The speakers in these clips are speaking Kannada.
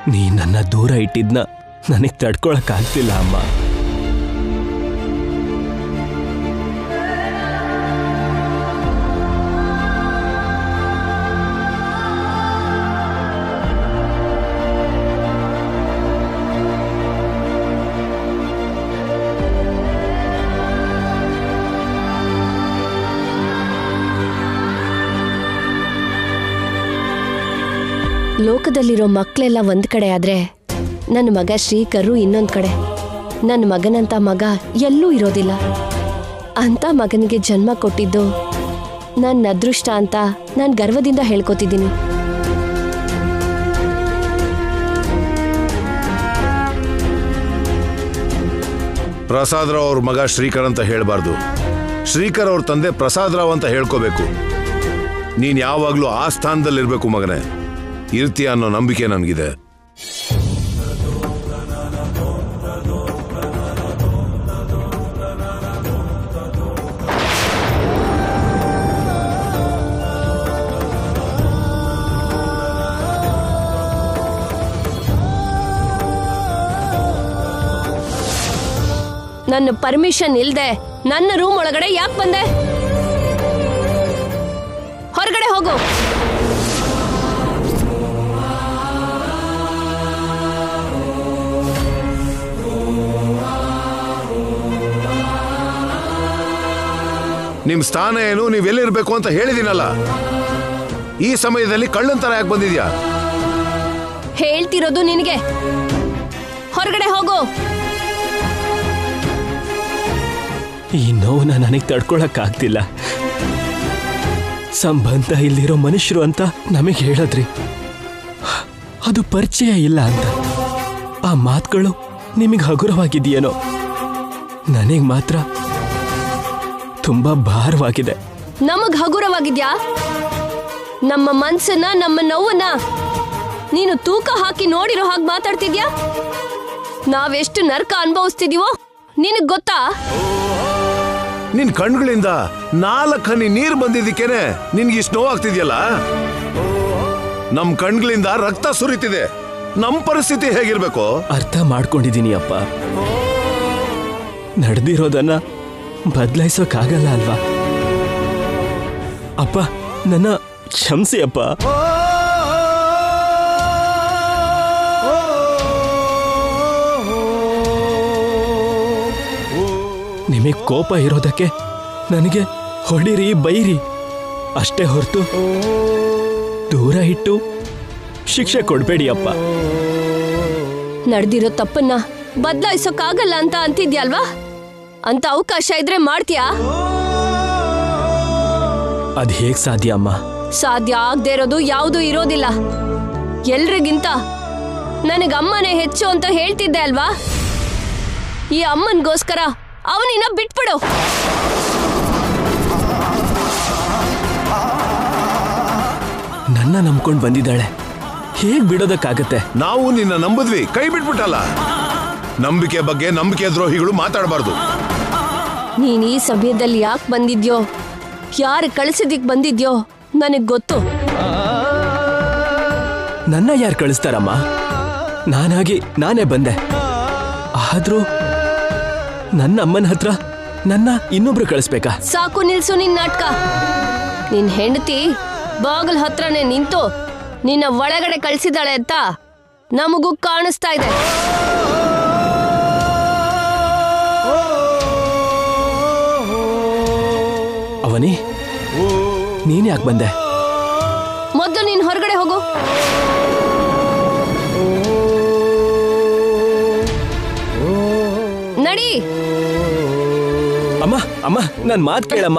ನೀ ನನ್ನ ದೂರ ಇಟ್ಟಿದ್ನ ನನಗೆ ತಡ್ಕೊಳಕ್ಕಾಗ್ತಿಲ್ಲ ಅಮ್ಮ ಲೋಕದಲ್ಲಿರೋ ಮಕ್ಕಳೆಲ್ಲ ಒಂದ್ ಕಡೆ ಆದ್ರೆ ನನ್ನ ಮಗ ಶ್ರೀಕರು ಇನ್ನೊಂದ್ ಕಡೆ ನನ್ನ ಮಗನಂತ ಮಗ ಎಲ್ಲೂ ಇರೋದಿಲ್ಲ ಅಂತ ಮಗನಿಗೆ ಜನ್ಮ ಕೊಟ್ಟಿದ್ದು ನನ್ನ ಅದೃಷ್ಟ ಅಂತ ನಾನು ಗರ್ವದಿಂದ ಹೇಳ್ಕೊತಿದ್ದೀನಿ ಪ್ರಸಾದರಾವ್ ಅವ್ರ ಮಗ ಶ್ರೀಕರ್ ಅಂತ ಹೇಳಬಾರ್ದು ಶ್ರೀಕರ್ ಅವ್ರ ತಂದೆ ಪ್ರಸಾದರಾವ್ ಅಂತ ಹೇಳ್ಕೋಬೇಕು ನೀನ್ ಯಾವಾಗ್ಲೂ ಆ ಸ್ಥಾನದಲ್ಲಿರ್ಬೇಕು ಮಗನೇ ಇರ್ತೀಯ ಅನ್ನೋ ನಂಬಿಕೆ ನನಗಿದೆ ನನ್ನ ಪರ್ಮಿಷನ್ ಇಲ್ದೆ ನನ್ನ ರೂಮ್ ಒಳಗಡೆ ಯಾಕೆ ಬಂದೆ ಹೊರಗಡೆ ಹೋಗು ನಿಮ್ ಸ್ಥಾನ ಏನು ನೀವ್ ಎಲ್ಲಿರ್ಬೇಕು ಅಂತ ಹೇಳಿದಿನಲ್ಲ ಈ ಸಮಯದಲ್ಲಿ ಕಳ್ಳಂತರ ಯಾಕೆ ಬಂದಿದ್ಯಾ ಹೇಳ್ತಿರೋದು ನಿನಗೆ ಹೊರಗಡೆ ಹೋಗು ಈ ನೋವನ್ನ ನನಗೆ ತಡ್ಕೊಳಕ್ಕಾಗ್ತಿಲ್ಲ ಸಂಬಂಧ ಇಲ್ಲಿರೋ ಮನುಷ್ಯರು ಅಂತ ನಮಗೆ ಹೇಳಿದ್ರಿ ಅದು ಪರಿಚಯ ಇಲ್ಲ ಅಂತ ಆ ಮಾತುಗಳು ನಿಮಗೆ ಹಗುರವಾಗಿದೆಯೇನೋ ನನಗೆ ಮಾತ್ರ ತುಂಬಾ ಭಾರವಾಗಿದೆ ನಮಗ್ ಹಗುರವಾಗಿದ್ಯಾ ನಮ್ಮ ಮನ್ಸನ್ನ ನಮ್ಮ ನೋವನ್ನ ನೀನು ತೂಕ ಹಾಕಿ ನೋಡಿರೋ ಹಾಗೆ ಮಾತಾಡ್ತಿದ್ಯಾ ನಾವೆಷ್ಟು ನರ್ಕ ಅನುಭವಿಸ್ತಿದೀವೋ ನಿನಗ್ ಗೊತ್ತಾ ನಿನ್ ಕಣ್ಗಳಿಂದ ನಾಲ್ಕು ಹನಿ ನೀರ್ ಬಂದಿದ್ದಕ್ಕೇನೆ ನಿನ್ಗೆ ಇಷ್ಟು ನೋವಾಗ್ತಿದ್ಯಲ್ಲ ನಮ್ ಕಣ್ಗಳಿಂದ ರಕ್ತ ಸುರಿತಿದೆ ನಮ್ ಪರಿಸ್ಥಿತಿ ಹೇಗಿರ್ಬೇಕು ಅರ್ಥ ಮಾಡ್ಕೊಂಡಿದ್ದೀನಿ ಅಪ್ಪ ನಡೆದಿರೋದನ್ನ ಬದಲಾಯಿಸೋಕ್ಕಾಗಲ್ಲ ಅಲ್ವಾ ಅಪ್ಪ ನನ್ನ ಕ್ಷಮಿಸಿ ಅಪ್ಪ ನಿಮಗೆ ಕೋಪ ಇರೋದಕ್ಕೆ ನನಗೆ ಹೊಡಿರಿ ಬೈರಿ ಅಷ್ಟೇ ಹೊರತು ದೂರ ಇಟ್ಟು ಶಿಕ್ಷೆ ಕೊಡಬೇಡಿ ಅಪ್ಪ ನಡೆದಿರೋ ತಪ್ಪನ್ನ ಬದಲಾಯಿಸೋಕ್ಕಾಗಲ್ಲ ಅಂತ ಅಂತಿದ್ಯಲ್ವಾ ಅಂತ ಅವಕಾಶ ಇದ್ರೆ ಮಾಡ್ತೀಯಾ ಅದು ಹೇಗೆ ಸಾಧ್ಯ ಅಮ್ಮ ಸಾಧ್ಯ ಆಗದೆ ಇರೋದು ಯಾವುದೂ ಇರೋದಿಲ್ಲ ಎಲ್ರಿಗಿಂತ ನನಗೆ ಅಮ್ಮನೇ ಹೆಚ್ಚು ಅಂತ ಹೇಳ್ತಿದ್ದೆ ಅಲ್ವಾ ಈ ಅಮ್ಮನ್ಗೋಸ್ಕರ ಅವನಿನ್ನ ಬಿಟ್ಬಿಡು ನನ್ನ ನಂಬ್ಕೊಂಡು ಬಂದಿದ್ದಾಳೆ ಹೇಗ್ ಬಿಡೋದಕ್ಕಾಗತ್ತೆ ನಾವು ನಿನ್ನ ನಂಬಿದ್ವಿ ಕೈ ಬಿಟ್ಬಿಟ್ಟಲ್ಲ ನಂಬಿಕೆ ಬಗ್ಗೆ ನಂಬಿಕೆ ದ್ರೋಹಿಗಳು ಮಾತಾಡಬಾರ್ದು ನೀನ್ ಈ ಸಮಯದಲ್ಲಿ ಯಾಕೆ ಬಂದಿದ್ಯೋ ಯಾರು ಕಳಿಸಿದಿಕ್ ಬಂದಿದ್ಯೋ ನನಗ್ ಗೊತ್ತು ನನ್ನ ಯಾರು ಕಳಿಸ್ತಾರಮ್ಮ ನಾನಾಗಿ ನಾನೇ ಬಂದೆ ಆದ್ರೂ ನನ್ನ ಅಮ್ಮನ ಹತ್ರ ನನ್ನ ಇನ್ನೊಬ್ರು ಕಳಿಸ್ಬೇಕಾ ಸಾಕು ನಿಲ್ಸು ನಿನ್ ನಾಟಕ ನಿನ್ ಹೆಂಡತಿ ಬಾಗಲ್ ಹತ್ರನೇ ನಿಂತು ನಿನ್ನ ಒಳಗಡೆ ಕಳ್ಸಿದಾಳೆ ಅಂತ ನಮಗೂ ಕಾಣಿಸ್ತಾ ಇದೆ ಅವನಿ ನೀನ್ ಯಾಕೆ ಬಂದೆ ಮೊದಲು ನೀನ್ ಹೊರಗಡೆ ಹೋಗು ನಡಿ ಅಮ್ಮ ಅಮ್ಮ ನನ್ ಮಾತು ಕೇಳಮ್ಮ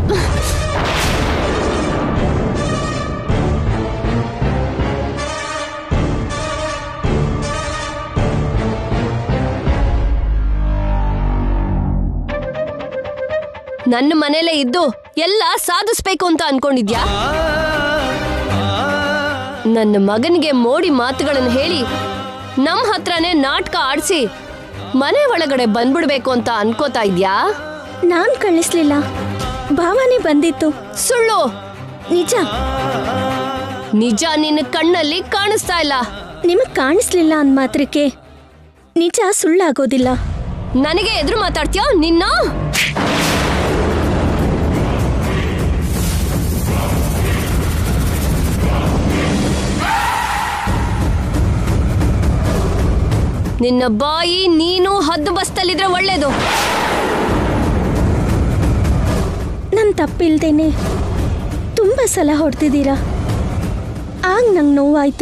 ನನ್ನ ಮನೇಲೇ ಇದ್ದು ಎಲ್ಲ ಸಾಧಿಸ್ಬೇಕು ಅಂತ ಅನ್ಕೊಂಡಿದ್ಯಾ ನನ್ನ ಮಗನಿಗೆ ಮೋಡಿ ಮಾತುಗಳನ್ನು ಹೇಳಿ ನಮ್ ಹತ್ರನೇ ನಾಟಕ ಆಡ್ಸಿ ಮನೆ ಒಳಗಡೆ ಬಂದ್ಬಿಡ್ಬೇಕು ಅಂತ ಅನ್ಕೋತಾ ಇದ್ಯಾ ನಾನ್ ಕಳಿಸ್ಲಿಲ್ಲ ಭಾವನೆ ಬಂದಿತ್ತು ಸುಳ್ಳು ನಿಜ ನಿಜ ನಿನ್ನ ಕಣ್ಣಲ್ಲಿ ಕಾಣಿಸ್ತಾ ಇಲ್ಲ ನಿಮಗ್ ಕಾಣಿಸ್ಲಿಲ್ಲ ಅಂದ ಮಾತ್ರಕ್ಕೆ ನಿಜ ಸುಳ್ಳಾಗೋದಿಲ್ಲ ನನಗೆ ಎದುರು ಮಾತಾಡ್ತೀಯೋ ನಿನ್ನ ನಿನ್ನ ಬಾಯಿ ನೀನು ಹದ್ದು ಬಸ್ತಲ್ಲಿದ್ರೆ ಒಳ್ಳೇದು ನನ್ ತಪ್ಪಿಲ್ದೇನೆ ತುಂಬಾ ಸಲ ಹೊಡ್ತಿದ್ದೀರಾ ಆಗ ನಂಗೆ ನೋವಾಯ್ತು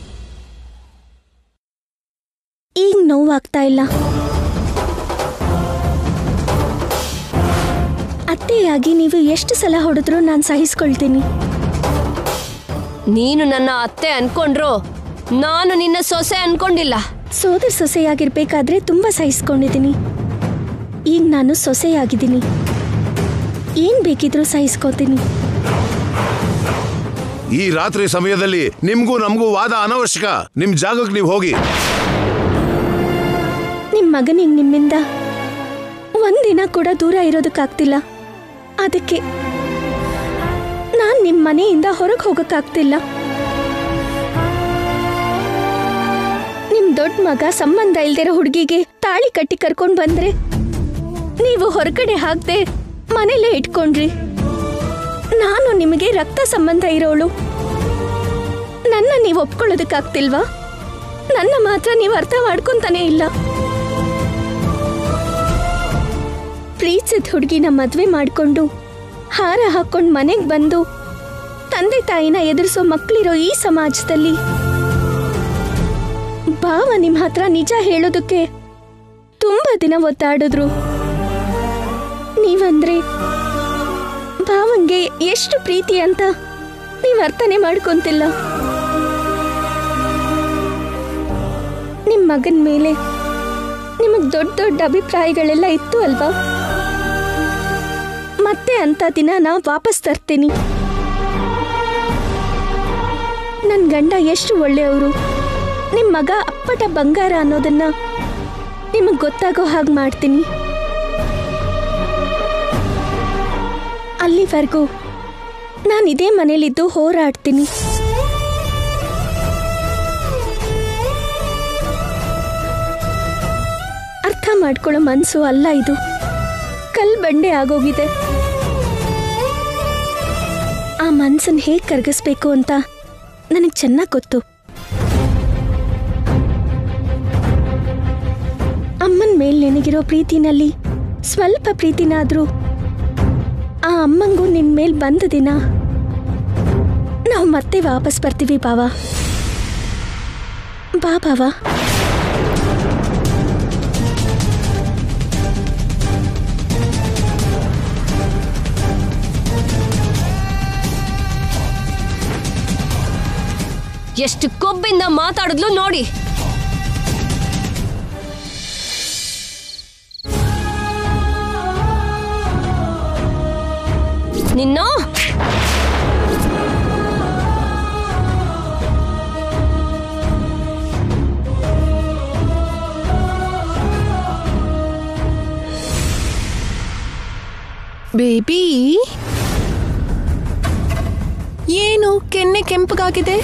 ಈಗ ನೋವಾಗ್ತಾ ಇಲ್ಲ ಅತ್ತೆಯಾಗಿ ನೀವು ಎಷ್ಟು ಸಲ ಹೊಡೆದ್ರೂ ನಾನು ಸಹಿಸ್ಕೊಳ್ತೀನಿ ನೀನು ನನ್ನ ಅತ್ತೆ ಅನ್ಕೊಂಡ್ರು ನಾನು ನಿನ್ನ ಸೊಸೆ ಅನ್ಕೊಂಡಿಲ್ಲ ಸೋದರ ಸೊಸೆಯಾಗಿರ್ಬೇಕಾದ್ರೆ ತುಂಬಾ ಸಹಿಸ್ಕೊಂಡಿದ್ದೀನಿ ಈಗ ನಾನು ಸೊಸೆಯಾಗಿದ್ದೀನಿ ಏನ್ ಬೇಕಿದ್ರೂ ಸಹಿಸ್ಕೋತೀನಿ ಈ ರಾತ್ರಿ ಸಮಯದಲ್ಲಿ ನಿಮ್ಗೂ ನಮಗೂ ವಾದ ಅನವಶ್ಯಕ ನಿಮ್ ಜಾಗಕ್ಕೆ ನೀವು ಹೋಗಿ ನಿಮ್ ಮಗನಿಗೆ ನಿಮ್ಮಿಂದ ಒಂದಿನ ಕೂಡ ದೂರ ಇರೋದಕ್ಕಾಗ್ತಿಲ್ಲ ಅದಕ್ಕೆ ನಾನ್ ನಿಮ್ ಮನೆಯಿಂದ ಹೊರಗೆ ಹೋಗಕ್ಕಾಗ್ತಿಲ್ಲ ನಿಮ್ ದೊಡ್ಡ ಮಗ ಸಂಬಂಧ ಇಲ್ದಿರೋ ಹುಡುಗಿಗೆ ತಾಳಿ ಕಟ್ಟಿ ಕರ್ಕೊಂಡ್ ಬಂದ್ರೆ ನೀವು ಹೊರಗಡೆ ಹಾಕ್ದೆ ಮನೇಲೇ ಇಟ್ಕೊಂಡ್ರಿ ನಾನು ನಿಮಗೆ ರಕ್ತ ಸಂಬಂಧ ಇರೋಳು ನನ್ನ ನೀವು ಒಪ್ಕೊಳ್ಳೋದಕ್ಕಾಗ್ತಿಲ್ವಾ ನನ್ನ ಮಾತ್ರ ನೀವು ಅರ್ಥ ಮಾಡ್ಕೊಂತಾನೆ ಇಲ್ಲ ಪ್ರೀತಿಸಿದ ಹುಡುಗಿನ ಮದ್ವೆ ಮಾಡ್ಕೊಂಡು ಹಾರ ಹಾಕೊಂಡು ಮನೆಗೆ ಬಂದು ತಂದೆ ತಾಯಿನ ಎದುರಿಸೋ ಮಕ್ಕಳಿರೋ ಈ ಸಮಾಜದಲ್ಲಿ ಭಾವ ನಿಮ್ಮ ಹತ್ರ ನಿಜ ಹೇಳೋದಕ್ಕೆ ತುಂಬಾ ದಿನ ಒತ್ತಾಡಿದ್ರು ನೀವಂದ್ರೆ ಭಾವಂಗೆ ಎಷ್ಟು ಪ್ರೀತಿ ಅಂತ ನೀವು ಅರ್ಥನೇ ಮಾಡ್ಕೊಂತಿಲ್ಲ ನಿಮ್ಮ ಮಗನ ಮೇಲೆ ನಿಮಗೆ ದೊಡ್ಡ ದೊಡ್ಡ ಅಭಿಪ್ರಾಯಗಳೆಲ್ಲ ಇತ್ತು ಅಲ್ವಾ ಮತ್ತೆ ಅಂತ ದಿನ ನಾ ವಾಪಸ್ ತರ್ತೀನಿ ನನ್ನ ಗಂಡ ಎಷ್ಟು ಒಳ್ಳೆಯವರು ನಿಮ್ಮ ಮಗ ಅಪ್ಪಟ ಬಂಗಾರ ಅನ್ನೋದನ್ನ ನಿಮಗೆ ಗೊತ್ತಾಗೋ ಹಾಗೆ ಮಾಡ್ತೀನಿ ಅಲ್ಲಿವರೆಗೂ ನಾನು ಇದೇ ಮನೇಲಿದ್ದು ಹೋರಾಡ್ತೀನಿ ಅರ್ಥ ಮಾಡ್ಕೊಳ್ಳೋ ಮನ್ಸು ಅಲ್ಲ ಇದು ಕಲ್ ಬಂಡೆ ಆಗೋಗಿದೆ ಆ ಮನ್ಸನ್ ಹೇಗ್ ಕರಗಿಸ್ಬೇಕು ಅಂತ ನನಗೆ ಚೆನ್ನಾಗಿ ಗೊತ್ತು ಅಮ್ಮನ ಮೇಲೆ ನಿನಗಿರೋ ಪ್ರೀತಿನಲ್ಲಿ ಸ್ವಲ್ಪ ಪ್ರೀತಿನಾದ್ರೂ ಆ ಅಮ್ಮಂಗೂ ನಿನ್ ಮೇಲ್ ಬಂದ ದಿನ ನಾವು ಮತ್ತೆ ವಾಪಸ್ ಬರ್ತೀವಿ ಬಾವ ಬಾ ಬಾವಾ ಎಷ್ಟು ಕೊಬ್ಬಿಂದ ಮಾತಾಡಿದ್ಲು ನೋಡಿ ನಿನ್ನ ಬೇಬಿ ಏನು ಕೆನ್ನೆ ಕೆಂಪಗಾಗಿದೆ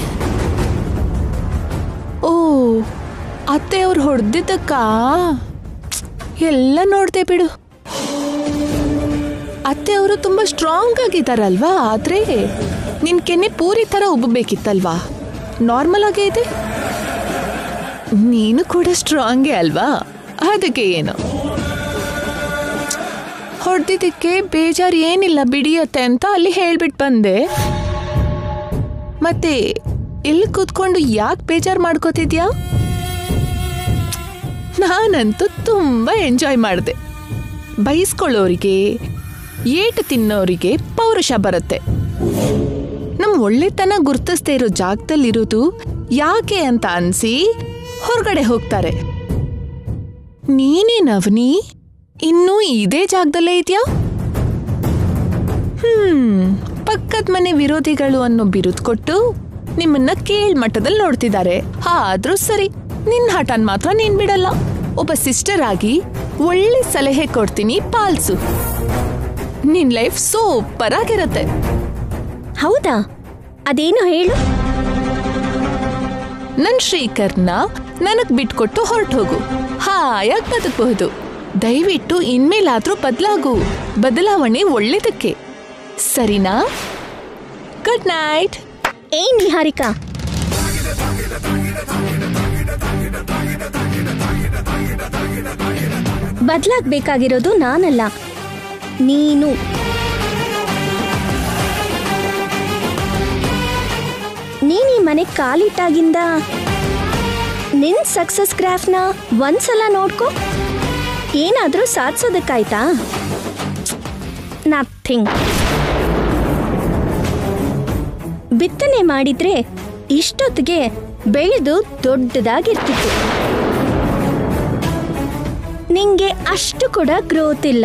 ಓ ಅತ್ತೆ ಅವ್ರು ಹೊಡೆದಿದ್ದಕ್ಕ ಎಲ್ಲ ನೋಡ್ದೆ ಬಿಡು ಅತ್ತೆ ಅವರು ತುಂಬಾ ಸ್ಟ್ರಾಂಗ್ ಆಗಿದ್ದಾರಲ್ವಾ ಆದ್ರೆ ನಿನ್ ಕೆನ್ನೆ ಪೂರಿ ತರ ಉಬ್ಬಬೇಕಿತ್ತಲ್ವಾ ನಾರ್ಮಲ್ ಆಗೇ ಇದೆ ನೀನು ಕೂಡ ಸ್ಟ್ರಾಂಗೇ ಅಲ್ವಾ ಅದಕ್ಕೆ ಏನು ಹೊಡೆದಿದ್ದಕ್ಕೆ ಬೇಜಾರು ಏನಿಲ್ಲ ಬಿಡಿಯತ್ತೆ ಅಂತ ಅಲ್ಲಿ ಹೇಳ್ಬಿಟ್ಟು ಬಂದೆ ಮತ್ತೆ ಇಲ್ಲಿ ಕೂತ್ಕೊಂಡು ಯಾಕೆ ಬೇಜಾರು ಮಾಡ್ಕೋತಿದ್ಯಾ ನಾನಂತೂ ತುಂಬಾ ಎಂಜಾಯ್ ಮಾಡಿದೆ ಬೈಸ್ಕೊಳ್ಳೋರಿಗೆ ಏಟು ತಿನ್ನೋರಿಗೆ ಪೌರುಷ ಬರುತ್ತೆ ನಮ್ ಒಳ್ಳೆತನ ಗುರ್ತಿಸ್ದೇ ಇರೋ ಜಾಗದಲ್ಲಿರೋದು ಯಾಕೆ ಅಂತ ಅನ್ಸಿ ಹೊರಗಡೆ ಹೋಗ್ತಾರೆ ನೀನೇ ನವನಿ ಇನ್ನೂ ಇದೇ ಜಾಗದಲ್ಲೇ ಇದೆಯಾ ಹ್ಮ್ ಪಕ್ಕದ ಮನೆ ವಿರೋಧಿಗಳು ಅನ್ನೋ ಬಿರುದು ಕೊಟ್ಟು ನಿಮ್ಮನ್ನ ಕೇಳ್ಮಟ್ಟದಲ್ಲಿ ನೋಡ್ತಿದ್ದಾರೆ ಆದ್ರೂ ಸರಿ ನಿನ್ ಹಠನ್ ಮಾತ್ರ ನೀನ್ ಬಿಡಲ್ಲ ಒಬ್ಬ ಸಿಸ್ಟರ್ ಆಗಿ ಒಳ್ಳೆ ಸಲಹೆ ಕೊಡ್ತೀನಿ ಪಾಲ್ಸು ನಿನ್ ಲೈಫ್ ಸೂಪರ್ ಆಗಿರತ್ತೆ ಹೌದಾ ಅದೇನು ಹೇಳು ನನ್ ಶ್ರೀಕರ್ನ ನನಗ್ ಬಿಟ್ಕೊಟ್ಟು ಹೊರಟು ಹೋಗು ಹಾಯಾಗಿ ಬದುಕಬಹುದು ದಯವಿಟ್ಟು ಇನ್ಮೇಲಾದ್ರೂ ಬದಲಾಗು ಬದಲಾವಣೆ ಒಳ್ಳೇದಕ್ಕೆ ಸರಿನಾ ಗುಡ್ ನೈಟ್ ಏ ನಿಹಾರಿಕಾ ಬದ್ಲಾಗ್ಬೇಕಾಗಿರೋದು ನಾನಲ್ಲ ನೀನು ನೀನ್ ಈ ಮನೆ ಕಾಲಿಟ್ಟಾಗಿಂದ ನಿನ್ ಸಕ್ಸಸ್ ಗ್ರಾಫ್ನ ಒಂದ್ಸಲ ನೋಡ್ಕೊ ಏನಾದ್ರೂ ಸಾಧಿಸೋದಕ್ಕಾಯ್ತಾ ನಥಿಂಗ್ ಬಿತ್ತನೆ ಮಾಡಿದ್ರೆ ಇಷ್ಟೊತ್ತಿಗೆ ಬೆಳೆದು ದೊಡ್ಡದಾಗಿರ್ತಿತ್ತು ನಿಂಗೆ ಅಷ್ಟು ಕೂಡ ಗ್ರೋತ್ ಇಲ್ಲ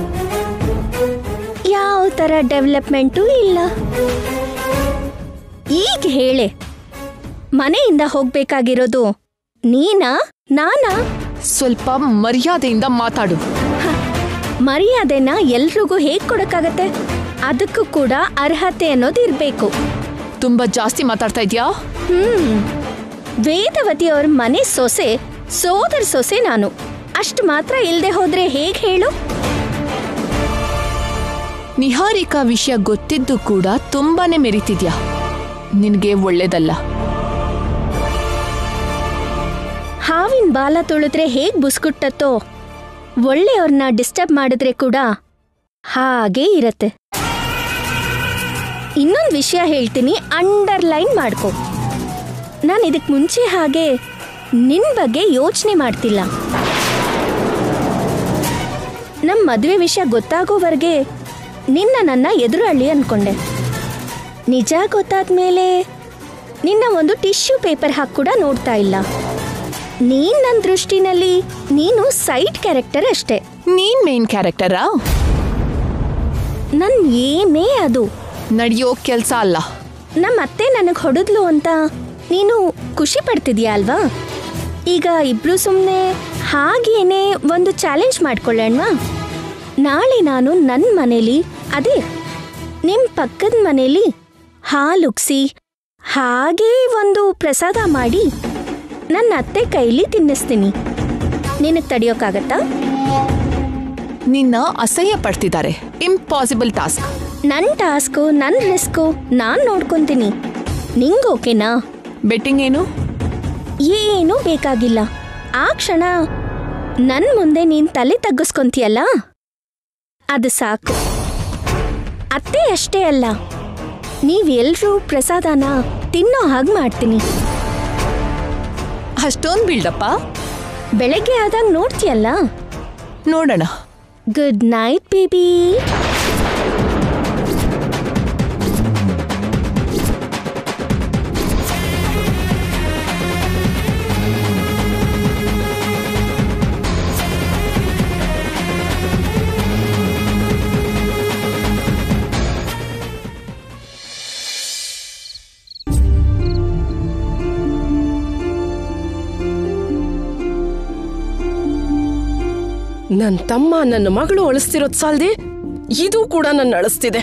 ಯಾವ ತರ ಡೆವಲಪ್ಮೆಂಟು ಇಲ್ಲ ಈಗ ಹೇಳೆ ಮನೆಯಿಂದ ಹೋಗ್ಬೇಕಾಗಿರೋದು ನೀನಾ ನಾನಾ ಸ್ವಲ್ಪ ಮರ್ಯಾದೆಯಿಂದ ಮಾತಾಡು ಮರ್ಯಾದೆನ ಎಲ್ರಿಗೂ ಹೇಗ್ ಕೊಡಕ್ಕಾಗತ್ತೆ ಅದಕ್ಕೂ ಕೂಡ ಅರ್ಹತೆ ಅನ್ನೋದು ಇರ್ಬೇಕು ತುಂಬಾ ಜಾಸ್ತಿ ಮಾತಾಡ್ತಾ ಇದ್ಯಾ ಹ್ಮ್ ವೇದವತಿ ಅವ್ರ ಮನೆ ಸೊಸೆ ಸೋದರ ಸೊಸೆ ನಾನು ಅಷ್ಟು ಮಾತ್ರ ಇಲ್ದೆ ಹೋದ್ರೆ ಹೇಗ್ ಹೇಳು ನಿಹಾರಿಕಾ ವಿಷಯ ಗೊತ್ತಿದ್ದು ಕೂಡ ತುಂಬಾನೇ ಮೆರಿತಿದ್ಯಾ ನಿನ್ಗೆ ಒಳ್ಳೇದಲ್ಲ ಹಾವಿನ ಬಾಲ ತುಳಿದ್ರೆ ಹೇಗ್ ಬುಸ್ಕುಟ್ಟತ್ತೋ ಒಳ್ಳೆಯವ್ರನ್ನ ಡಿಸ್ಟರ್ಬ್ ಮಾಡಿದ್ರೆ ಕೂಡ ಹಾಗೇ ಇರತ್ತೆ ಇನ್ನೊಂದು ವಿಷಯ ಹೇಳ್ತೀನಿ ಅಂಡರ್ಲೈನ್ ಮಾಡ್ಕೊ ನಾನು ಇದಕ್ ಮುಂಚೆ ಹಾಗೆ ನಿನ್ ಬಗ್ಗೆ ಯೋಚನೆ ಮಾಡ್ತಿಲ್ಲ ನಮ್ಮ ಮದುವೆ ವಿಷಯ ಗೊತ್ತಾಗೋವರೆಗೆ ನಿನ್ನ ನನ್ನ ಎದುರಳ್ಳಿ ಅನ್ಕೊಂಡೆ ನಿಜ ಗೊತ್ತಾದ್ಮೇಲೆ ನಿನ್ನ ಒಂದು ಟಿಶ್ಯೂ ಪೇಪರ್ ಹಾಕಿ ಕೂಡ ನೋಡ್ತಾ ಇಲ್ಲ ನೀನ್ ನನ್ನ ದೃಷ್ಟಿನಲ್ಲಿ ನೀನು ಸೈಡ್ ಕ್ಯಾರೆಕ್ಟರ್ ಅಷ್ಟೇ ನೀನ್ ಮೇನ್ ಕ್ಯಾರೆಕ್ಟರಾ ನನ್ ಏನೇ ಅದು ನಡೆಯೋ ಕೆಲ್ಸ ಅಲ್ಲ ನಮ್ಮ ಅತ್ತೆ ನನಗೆ ಹೊಡೆದ್ಲು ಅಂತ ನೀನು ಖುಷಿ ಪಡ್ತಿದ್ಯಾ ಅಲ್ವಾ ಈಗ ಇಬ್ರು ಸುಮ್ಮನೆ ಹಾಗೇನೆ ಒಂದು ಚಾಲೆಂಜ್ ಮಾಡ್ಕೊಳ್ಳೋಣವಾ ನಾಳೆ ನಾನು ನನ್ನ ಮನೇಲಿ ಅದೇ ನಿಮ್ಮ ಪಕ್ಕದ ಮನೇಲಿ ಹಾಲುಗ್ಸಿ ಹಾಗೇ ಒಂದು ಪ್ರಸಾದ ಮಾಡಿ ನನ್ನ ಅತ್ತೆ ಕೈಲಿ ತಿನ್ನಿಸ್ತೀನಿ ನಿನಗೆ ತಡಿಯೋಕ್ಕಾಗತ್ತಾ ನಿನ್ನ ಅಸಹ್ಯ ಪಡ್ತಿದ್ದಾರೆ ಇಂಪಾಸಿಬಲ್ ಟಾಸ್ಕ್ ನನ್ನ ಟಾಸ್ಕು ನನ್ನ ರಿಸ್ಕು ನಾನು ನೋಡ್ಕೊಂತೀನಿ ನಿಂಗ್ ಓಕೆನಾ ಬೆಟ್ಟಿಂಗ್ ಏನು ಏನೂ ಬೇಕಾಗಿಲ್ಲ ಆ ಕ್ಷಣ ನನ್ ಮುಂದೆ ನೀನ್ ತಲೆ ತಗ್ಗಿಸ್ಕೊಂತೀಯಲ್ಲ ಅದು ಸಾಕು ಅತ್ತೆ ಅಷ್ಟೇ ಅಲ್ಲ ನೀವೆಲ್ರೂ ಪ್ರಸಾದನ ತಿನ್ನೋ ಹಾಗೆ ಮಾಡ್ತೀನಿ ಅಷ್ಟೊಂದ್ ಬಿಲ್ಡಪ್ಪ ಬೆಳಗ್ಗೆ ಆದಾಗ ನೋಡ್ತೀಯಲ್ಲ ನೋಡೋಣ ಗುಡ್ ನೈಟ್ ಬೇಬಿ ನನ್ ತಮ್ಮ ನನ್ನ ಮಗಳು ಅಳಿಸ್ತಿರೋದ್ ಸಾಲ್ದೆ ಇದು ಕೂಡ ನನ್ನ ಅಳಿಸ್ತಿದೆ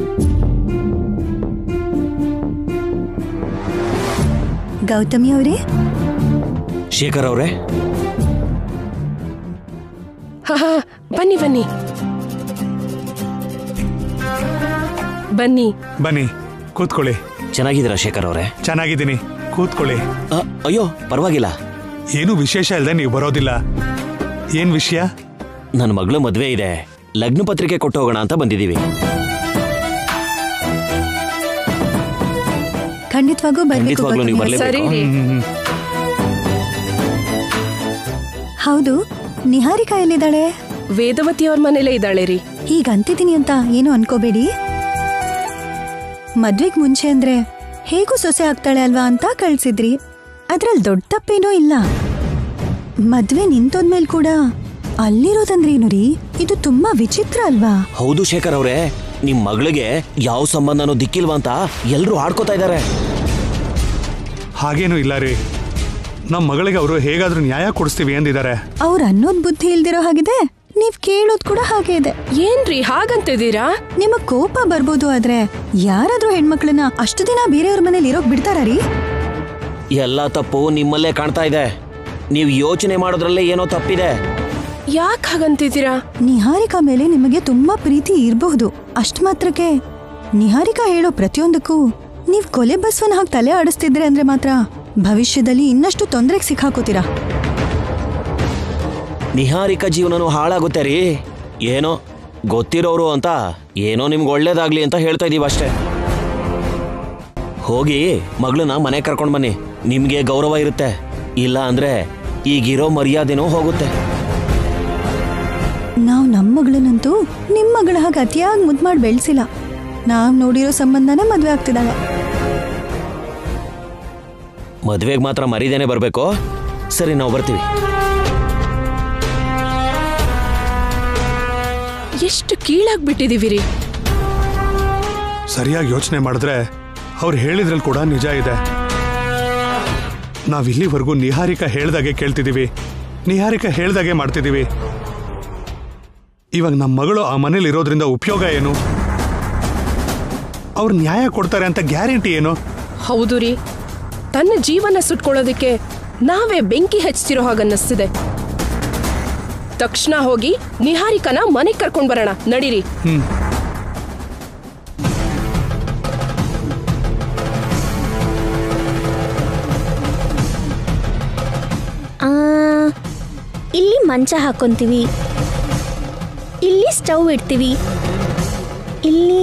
ಗೌತಮಿ ಅವರೇ ಶೇಖರ್ ಅವರೇ ಹಾ ಹಾ, ಬನ್ನಿ ಬನ್ನಿ ಬನ್ನಿ ಬನ್ನಿ ಕೂತ್ಕೊಳ್ಳಿ ಚೆನ್ನಾಗಿದ್ದೀರಾ ಶೇಖರ್ ಅವರೇ ಚೆನ್ನಾಗಿದ್ದೀನಿ ಕೂತ್ಕೊಳ್ಳಿ ಅ, ಅಯ್ಯೋ ಪರವಾಗಿಲ್ಲ ಏನು ವಿಶೇಷ ಇಲ್ಲದೆ ನೀವು ಬರೋದಿಲ್ಲ ಏನ್ ವಿಷಯ ನನ್ನ ಮಗಳು ಮದ್ವೆ ಇದೆ ಲಗ್ನ ಪತ್ರಿಕೆ ಕೊಟ್ಟು ಹೋಗೋಣ ಅಂತ ಬಂದಿದ್ದೀವಿ ಖಂಡಿತವಾಗೂ ಬರ್ಬೇಕು ಖಂಡಿತವಾಗ್ಲೂ ನೀವು ಗೌತಮಿ. ಸರಿ ಬರ್ಲೇಬೇಕು ರೀ ಹ್ಮ್, ಹ್ಮ್. ಹೌದು ನಿಹಾರಿಕಾ ಎಲ್ಲಿದ್ದಾಳೆ ವೇದವತಿ ಅವ್ರ ಮನೇಲೇ ಇದ್ದಾಳೆ ರೀ ಹೀಗಂತಿದ್ದೀನಿ ಅಂತ ಏನು ಅನ್ಕೋಬೇಡಿ ಮದ್ವೆಗ್ ಮುಂಚೆ ಅಂದ್ರೆ ಹೇಗೂ ಸೊಸೆ ಆಗ್ತಾಳೆ ಅಲ್ವಾ ಅಂತ ಕಳ್ಸಿದ್ರಿ ಅದ್ರಲ್ಲಿ ದೊಡ್ಡ ತಪ್ಪೇನೂ ಇಲ್ಲ ಮದ್ವೆ ನಿಂತೋದ್ಮೇಲ್ ಕೂಡ ಅಲ್ಲಿರೋದಂದ್ರೇನು ರೀ ಇದು ತುಂಬಾ ವಿಚಿತ್ರ ಅಲ್ವಾ ಹೌದು ಶೇಖರ್ ಅವರೇ ನಿಮ್ ಮಗಳಿಗೆ ಯಾವ ಸಂಬಂಧನೂ ದಿಕ್ಕಿಲ್ವಾ ಅಂತ ಎಲ್ರು ಆಡ್ಕೋತಾ ಇದ್ದಾರೆ ಹಾಗೇನೂ ಇಲ್ಲ ರೀ ನಮ್ಮ ಮಗಳಿಗೆ ಅವರು ಹೇಗಾದ್ರೂ ನ್ಯಾಯ ಕೊಡಿಸ್ತೀವಿ ಅಂದಿದ್ದಾರೆ ಅವ್ರ ಅನ್ನೋದ್ ಬುದ್ಧಿ ಇಲ್ದಿರೋ ಹಾಗಿದೆ ನೀವ್ ಕೇಳೋದ್ ಕೂಡ ಹಾಗೆ ಇದೆ ಏನ್ರಿ ಹಾಗಂತಿದ್ದೀರಾ ನಿಮಗ್ ಕೋಪ ಬರ್ಬೋದು ಆದ್ರೆ ಯಾರಾದ್ರೂ ಹೆಣ್ಮಕ್ಳನ್ನ ಅಷ್ಟು ದಿನ ಬೇರೆಯವ್ರ ಮನೇಲಿ ಇರೋಕ್ ಬಿಡ್ತಾರ ರೀ ಎಲ್ಲ ತಪ್ಪು ನಿಮ್ಮಲ್ಲೇ ಕಾಣ್ತಾ ಇದೆ ನೀವು ಯೋಚನೆ ಮಾಡೋದ್ರಲ್ಲೇ ಏನೋ ತಪ್ಪಿದೆ ಯಾಕೆ ಹಾಗಂತಿದ್ದೀರಾ ನಿಹಾರಿಕಾ ಮೇಲೆ ನಿಮಗೆ ತುಂಬಾ ಪ್ರೀತಿ ಇರಬಹುದು ಅಷ್ಟ್ ಮಾತ್ರಕ್ಕೆ ನಿಹಾರಿಕಾ ಹೇಳೋ ಪ್ರತಿಯೊಂದಕ್ಕೂ ನೀವ್ ಕೊಲೆ ಬಸ್ವನ್ ಹಾಗೆ ತಲೆ ಆಡಿಸ್ತಿದ್ರೆ ಅಂದ್ರೆ ಮಾತ್ರ ಭವಿಷ್ಯದಲ್ಲಿ ಇನ್ನಷ್ಟು ತೊಂದರೆಗೆ ಸಿಕ್ಕಾಕೋತೀರಾ ನಿಹಾರಿಕಾ ಜೀವನನೂ ಹಾಳಾಗುತ್ತೆ ರೀ ಏನೋ ಗೊತ್ತಿರೋರು ಅಂತ ಏನೋ ನಿಮ್ಗೆ ಒಳ್ಳೇದಾಗ್ಲಿ ಅಂತ ಹೇಳ್ತಾ ಇದೀವಿ ಅಷ್ಟೇ ಹೋಗಿ ಮಗಳನ್ನ ಮನೆ ಕರ್ಕೊಂಡು ಬನ್ನಿ ನಿಮ್ಗೆ ಗೌರವ ಇರುತ್ತೆ ಇಲ್ಲ ಅಂದ್ರೆ ಈಗಿರೋ ಮರ್ಯಾದೆನೂ ಹೋಗುತ್ತೆ ನಾವ್ ನಮ್ಮ ಮಗಳನ್ನಂತೂ ನಿಮ್ ಮಗಳ ಹಾಗೆ ಅತಿಯಾಗಿ ಮುದ್ ಮಾಡಿ ಬೆಳೆಸಿಲ್ಲ ನಾವ್ ನೋಡಿರೋ ಸಂಬಂಧನೇ ಮದ್ವೆ ಆಗ್ತಿದ್ದಾಳೆ ಮದ್ವೆಗೆ ಮಾತ್ರ ಮರಿದೇನೆ ಬರಬೇಕು ಸರಿ ನಾವು ಬರ್ತೀವಿ ಎಷ್ಟು ಕೀಳಾಗಿ ಬಿಟ್ಟಿದೀವಿ ರೀ ಸರಿಯಾಗಿ ಯೋಚನೆ ಮಾಡಿದ್ರೆ ಅವ್ರು ಹೇಳಿದ್ರಲ್ಲಿ ಕೂಡ ನಿಜ ಇದೆ ನಾವ್ ಇಲ್ಲಿವರೆಗೂ ನಿಹಾರಿಕಾ ಹೇಳ್ದಾಗೆ ಕೇಳ್ತಿದೀವಿ ನಿಹಾರಿಕಾ ಹೇಳ್ದಾಗೆ ಮಾಡ್ತಿದೀವಿ ಇವಾಗ ನಮ್ಮ ಮಗಳು ಆ ಮನೇಲಿ ಇರೋದ್ರಿಂದ ಉಪಯೋಗ ಏನು ಅವ್ರು ನ್ಯಾಯ ಕೊಡ್ತಾರೆ ಅಂತ ಗ್ಯಾರಂಟಿ ಏನು ಹೌದು ರೀ ತನ್ನ ಜೀವನ ಸುಟ್ಕೊಳ್ಳೋದಕ್ಕೆ ನಾವೇ ಬೆಂಕಿ ಹಚ್ತಿರೋ ಹಾಗನ್ನಿಸ್ತಿದೆ ತಕ್ಷಣ ಹೋಗಿ ನಿಹಾರಿಕನ ಮನೆಗೆ ಕರ್ಕೊಂಡ್ ಬರೋಣ ನಡೀರಿ ಆ, ಇಲ್ಲಿ ಮಂಚ ಹಾಕೊಂತೀವಿ ಇಲ್ಲಿ ಸ್ಟವ್ ಇಡ್ತೀವಿ ಇಲ್ಲಿ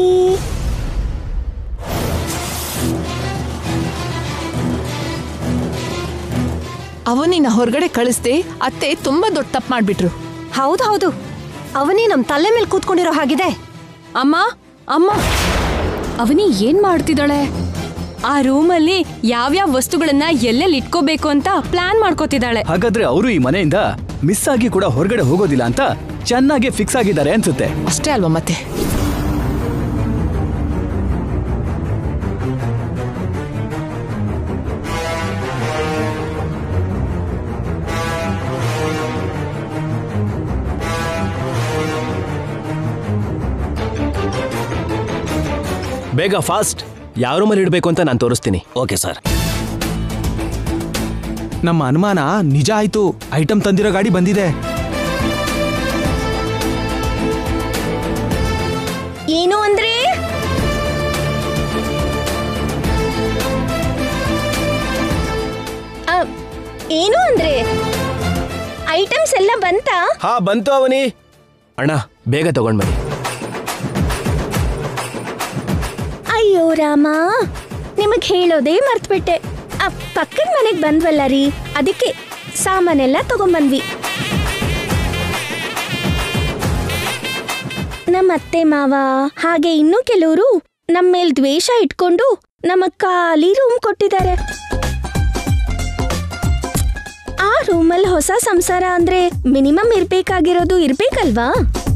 ಅವನಿನ ಹೊರಗಡೆ ಕಳಿಸ್ದೆ ಅತ್ತೆ ತುಂಬಾ ದೊಡ್ಡ ತಪ್ಪು ಮಾಡ್ಬಿಟ್ರು ಹೌದು ಹೌದು ಅವನೇ ನಮ್ ತಲೆ ಮೇಲೆ ಕೂತ್ಕೊಂಡಿರೋ ಹಾಗಿದೆ ಅಮ್ಮ ಅಮ್ಮ ಅವನಿ ಏನ್ ಮಾಡ್ತಿದ್ದಾಳೆ ಆ ರೂಮಲ್ಲಿ ಯಾವ್ಯಾವ ವಸ್ತುಗಳನ್ನ ಎಲ್ಲೆಲ್ಲಿ ಇಟ್ಕೋಬೇಕು ಅಂತ ಪ್ಲಾನ್ ಮಾಡ್ಕೋತಿದ್ದಾಳೆ ಹಾಗಾದ್ರೆ ಅವರು ಈ ಮನೆಯಿಂದ ಮಿಸ್ ಆಗಿ ಕೂಡ ಹೊರಗಡೆ ಹೋಗೋದಿಲ್ಲ ಅಂತ ಚೆನ್ನಾಗಿ ಫಿಕ್ಸ್ ಆಗಿದ್ದಾರೆ ಅನ್ಸುತ್ತೆ ಅಷ್ಟೇ ಅಲ್ವಾ ಮತ್ತೆ ಬೇಗ ಫಾಸ್ಟ್ ಯಾವ ರೂಮಲ್ಲಿ ಇಡಬೇಕು ಅಂತ ನಾನು ತೋರಿಸ್ತೀನಿ ಓಕೆ ಸರ್ ನಮ್ಮ ಅನುಮಾನ ನಿಜ ಆಯ್ತು ಐಟಮ್ ತಂದಿರೋ ಗಾಡಿ ಬಂದಿದೆ ಏನು ಅಂದ್ರೆ ಆ, ಏನು ಅಂದ್ರೆ ಐಟಮ್ಸ್ ಎಲ್ಲ ಬಂತಾ ಹಾ ಬಂತು ಅವನಿ ಅಣ್ಣ ಬೇಗ ತಗೊಂಡ್ ಬನ್ನಿ ಅಯ್ಯೋ ರಾಮ ನಿಮಗ್ ಹೇಳೋದೇ ಮರ್ತ್ಬಿಟ್ಟೆ ಆ ಪಕ್ಕದ ಮನೆಗ್ ಬಂದ್ವಲ್ಲ ರೀ ಅದಕ್ಕೆ ಸಾಮಾನೆಲ್ಲ ತಗೊಂಬಂದ್ವಿ ನಮ್ಮ ಅತ್ತೆ ಮಾವ ಹಾಗೆ ಇನ್ನೂ ಕೆಲವರು ನಮ್ಮ ಮೇಲ್ ದ್ವೇಷ ಇಟ್ಕೊಂಡು ನಮ್ಮ ಖಾಲಿ ರೂಮ್ ಕೊಟ್ಟಿದ್ದಾರೆ ಆ ರೂಮಲ್ಲಿ ಹೊಸ ಸಂಸಾರ ಅಂದ್ರೆ ಮಿನಿಮಮ್ ಇರ್ಬೇಕಾಗಿರೋದು ಇರ್ಬೇಕಲ್ವಾ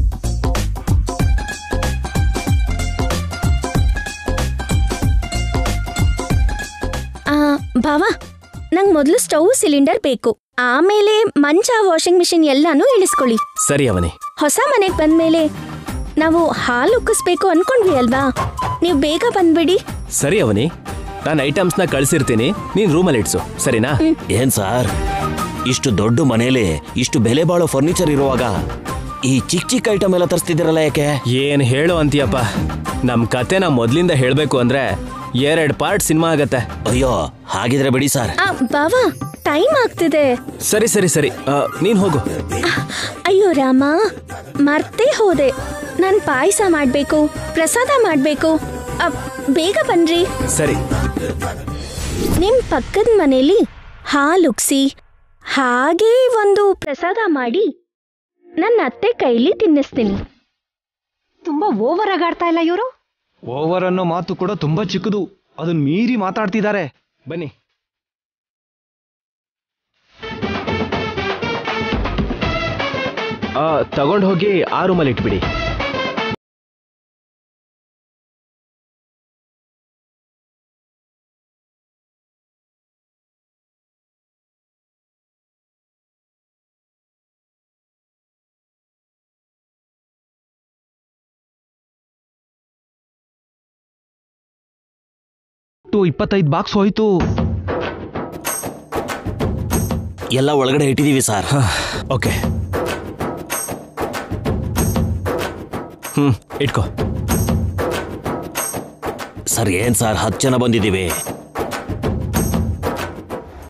ಆ, ಭಾವ ನಂಗೆ ಮೊದಲು ಸ್ಟವ್ ಸಿಲಿಂಡರ್ ಬೇಕು ಆಮೇಲೆ ಮಂಚ ವಾಷಿಂಗ್ ಮಿಷಿನ್ ಎಲ್ಲಾನು ಇಳಿಸ್ಕೊಳ್ಳಿ ಸರಿ ಅವನಿ ಹೊಸ ಮನೆಗೆ ಬಂದ್ಮೇಲೆ ನಾವು ಹಾಲು ಉಕ್ಕಿಸ್ಬೇಕು ಅನ್ಕೊಂಡ್ವಿ ಅಲ್ವಾ ನೀವು ಬೇಗ ಬಂದ್ಬಿಡಿ ಸರಿ ಅವನಿ ನಾನು ಐಟಮ್ಸ್ನ ಕಳ್ಸಿರ್ತೀನಿ ನೀನ್ ರೂಮಲ್ಲಿ ಇಡ್ಸು ಸರಿನಾ ಏನ್ ಸಾರ್ ಇಷ್ಟು ದೊಡ್ಡ ಮನೇಲಿ ಇಷ್ಟು ಬೆಲೆ ಬಾಳೋ ಫರ್ನಿಚರ್ ಇರುವಾಗ ಈ ಚಿಕ್ಕ ಚಿಕ್ಕ ಐಟಮ್ ಎಲ್ಲ ತರಿಸ್ತಿದ್ದೀರಲ್ಲ ಯಾಕೆ ಏನ್ ಹೇಳು ಅಂತೀಯಪ್ಪ ನಮ್ ಕತೆನ ಮೊದ್ಲಿಂದ ಹೇಳ್ಬೇಕು ಅಂದ್ರೆ ಎರಡ್ ಪಾರ್ಟ್ ಸಿನಿಮಾ ಆಗತ್ತೆ ಅಯ್ಯೋ ಹಾಗಿದ್ರೆ ಬಿಡಿ ಸರ್ ಆ, ಭಾವ ಟೈಮ್ ಆಗ್ತಿದೆ ಸರಿ ಸರಿ ಸರಿ ಆ, ನೀನ್ ಹೋಗು ಅಯ್ಯೋ ರಾಮ ಮರ್ತೇ ಹೋದೆ ನಾನು ಪಾಯಸ ಮಾಡ್ಬೇಕು ಪ್ರಸಾದ ಮಾಡ್ಬೇಕು ಆ, ಬೇಗ ಬನ್ರಿ ಸರಿ ನಿಮ್ ಪಕ್ಕದ ಮನೇಲಿ ಹಾಲುಕ್ಸಿ ಹಾಗೇ ಒಂದು ಪ್ರಸಾದ ಮಾಡಿ ನನ್ನ ಅತ್ತೆ ಕೈಲಿ ತಿನ್ನಿಸ್ತೀನಿ ತುಂಬಾ ಓವರ್ ಆಗಿ ಆಡ್ತಾ ಇಲ್ಲ ಇವರು ಓವರ್ ಅನ್ನೋ ಮಾತು ಕೂಡ ತುಂಬಾ ಚಿಕ್ಕದು ಅದನ್ನ ಮೀರಿ ಮಾತಾಡ್ತಿದ್ದಾರೆ ಬನ್ನಿ ತಗೊಂಡು ಹೋಗಿ ಆ ರೂಮಲ್ಲಿ ಇಟ್ಬಿಡಿ ಟು ಇಪ್ಪತ್ತೈದು ಬಾಕ್ಸ್ ಹೋಯ್ತು ಎಲ್ಲ ಒಳಗಡೆ ಇಟ್ಟಿದೀವಿ ಸರ್ ಓಕೆ ಹ್ಮ್ ಇಟ್ಕೋ ಸರ್ ಏನ್ ಸರ್ ಹತ್ತು ಜನ ಬಂದಿದ್ದೀವಿ